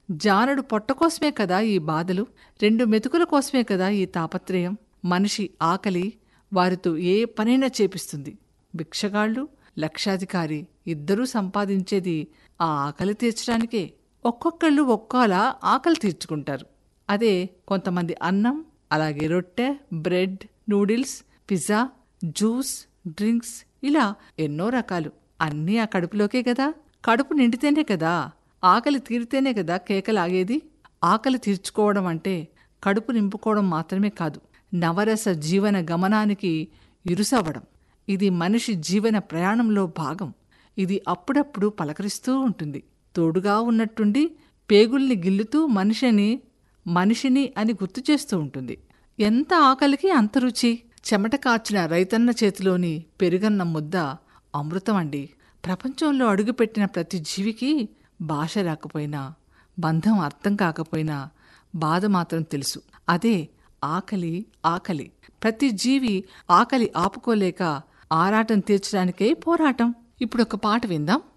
జానడు పొట్ట కోసమే కదా ఈ బాధలు రెండు మెతుకుల కోసమే కదా ఈ తాపత్రయం మనిషి ఆకలి వారితో ఏ పనైనా చేపిస్తుంది భిక్షగాళ్ళు లక్షాధికారి ఇద్దరూ సంపాదించేది ఆ ఆకలి తీర్చడానికే ఒక్కొక్కళ్ళు ఒక్కోలా ఆకలి తీర్చుకుంటారు అదే కొంతమంది అన్నం అలాగే రొట్టె bread noodles pizza juice drinks ఇలా ఎన్నో రకాలు అన్నీ ఆ కడుపులోకే కదా కడుపు నిండితేనే కదా ఆకలి తీరితేనే కదా కేకలాగేది ఆకలి తీర్చుకోవడం అంటే కడుపు నింపుకోవడం మాత్రమే కాదు నవరస జీవన గమనానికి ఇరుసవ్వడం ఇది మనిషి జీవన ప్రయాణంలో భాగం ఇది అప్పుడప్పుడు పలకరిస్తూ ఉంటుంది తోడుగా ఉన్నట్టుండి పేగుల్ని గిల్లుతూ మనిషిని మనిషిని అని గుర్తు చేస్తూ ఉంటుంది ఎంత ఆకలికి అంత రుచి చెమట కార్చిన రైతన్న చేతిలోని పెరుగన్న ముద్ద అమృతం అండి ప్రపంచంలో అడుగుపెట్టిన ప్రతి జీవికి భాష రాకపోయినా బంధం అర్థం కాకపోయినా బాధ మాత్రం తెలుసు అదే ఆకలి ఆకలి ప్రతి జీవి ఆకలి ఆపుకోలేక ఆరాటం తీర్చడానికే పోరాటం ఇప్పుడు ఒక పాట విందాం